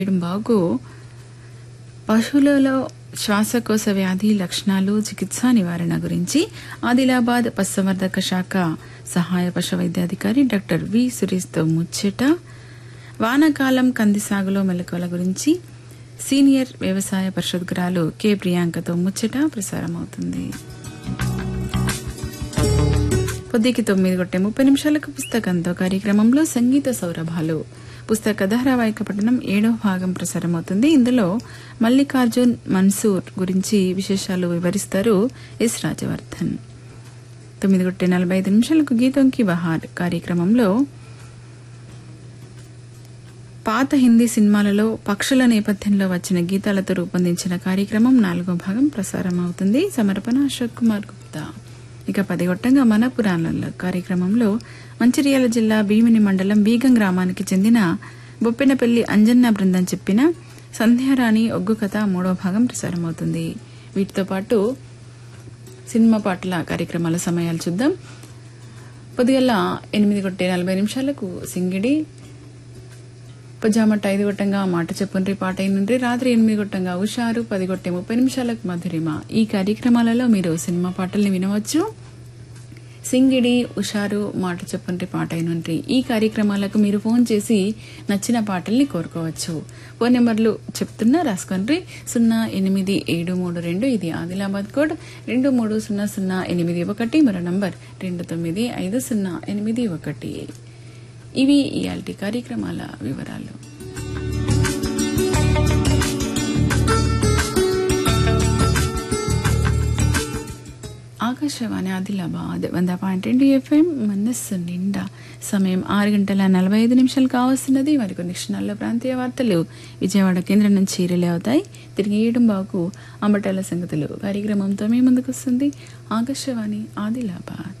బాగు పశువులలో శ్వాసకోశ వ్యాధి లక్షణాలు చికిత్స నివారణ గురించి ఆదిలాబాద్ పశుసంవర్ధక శాఖ సహాయ పశు వైద్యాధికారి డాక్టర్ వి సురేష్తో ముచ్చట వానాకాలం కంది సాగులో మెలకువల గురించి సీనియర్ వ్యవసాయ పరిశోధకురాలు కె ప్రియాంకతో ముచ్చట ప్రసారమవుతుంది పొద్దుకి తొమ్మిది గొట్టె ముప్పై నిమిషాలకు పుస్తకంతో కార్యక్రమంలో సంగీత సౌరభాలు పుస్తక ధారావాహిక పఠనం ఏడవ భాగం ప్రసారమవుతుంది ఇందులో మల్లికార్జున్ మన్సూర్ గురించి విశేషాలు వివరిస్తారు ఎస్ రాజవర్ధన్ తొమ్మిది గొట్టె నలభై ఐదు నిమిషాలకు గీతంకి బహార్ కార్యక్రమంలో పాత హిందీ సినిమాలలో పక్షుల నేపథ్యంలో వచ్చిన గీతాలతో రూపొందించిన కార్యక్రమం నాలుగో భాగం ప్రసారం అవుతుంది సమర్పణ అశోక్ కుమార్ గుప్తా ఇక పదిగొట్టంగా మన పురాణాల కార్యక్రమంలో మంచిర్యాల జిల్లా భీమిని మండలం బీగం గ్రామానికి చెందిన బొప్పినపల్లి అంజన్న బృందం చెప్పిన సంధ్యారాణి ఒగ్గు కథ మూడో భాగం ప్రసారమవుతుంది వీటితో పాటు సినిమా పాటల కార్యక్రమాల సమయాలు చూద్దాం పొద్దుగల ఎనిమిది కొట్టే నలభై నిమిషాలకు సింగిడి పజామట్ ఐదు గొట్టంగా మాట చెప్పుండ్రి పాట అయినుండ్రి రాత్రి ఎనిమిది గొట్టంగా ఉషారు పది గొట్టే ముప్పై నిమిషాలకు మధురిమ ఈ కార్యక్రమాలలో మీరు సినిమా పాటల్ని వినవచ్చు సింగిడి ఉషారు మాట చెప్పుండ్రి పాట అయినుండ్రి ఈ కార్యక్రమాలకు మీరు ఫోన్ చేసి నచ్చిన పాటల్ని కోరుకోవచ్చు ఫోన్ నెంబర్లు చెప్తున్నా రాసుకోండి సున్నా ఎనిమిది ఏడు మూడు రెండు ఇది ఆదిలాబాద్ కోడ్ రెండు మూడు సున్నా సున్నా ఎనిమిది ఒకటి మరో నంబర్ రెండు తొమ్మిది ఐదు సున్నా ఎనిమిది ఒకటి ఇవి ఇయాల్టి కార్యక్రమాల వివరాలు ఆకాశవాణి ఆదిలాబాద్ వంద పాయింట్ రెండు ఎఫ్ఎం మనస్సు నిండా సమయం ఆరు గంటల నలభై ఐదు నిమిషాలు కావస్తున్నది మరికొన్ని క్షణాల్లో ప్రాంతీయ వార్తలు విజయవాడ కేంద్రం నుంచి రిలే అవుతాయి తిరిగి ఏడు బాకు అంబటాల సంగతులు కార్యక్రమంతో మీ ముందుకు వస్తుంది ఆకాశవాణి ఆదిలాబాద్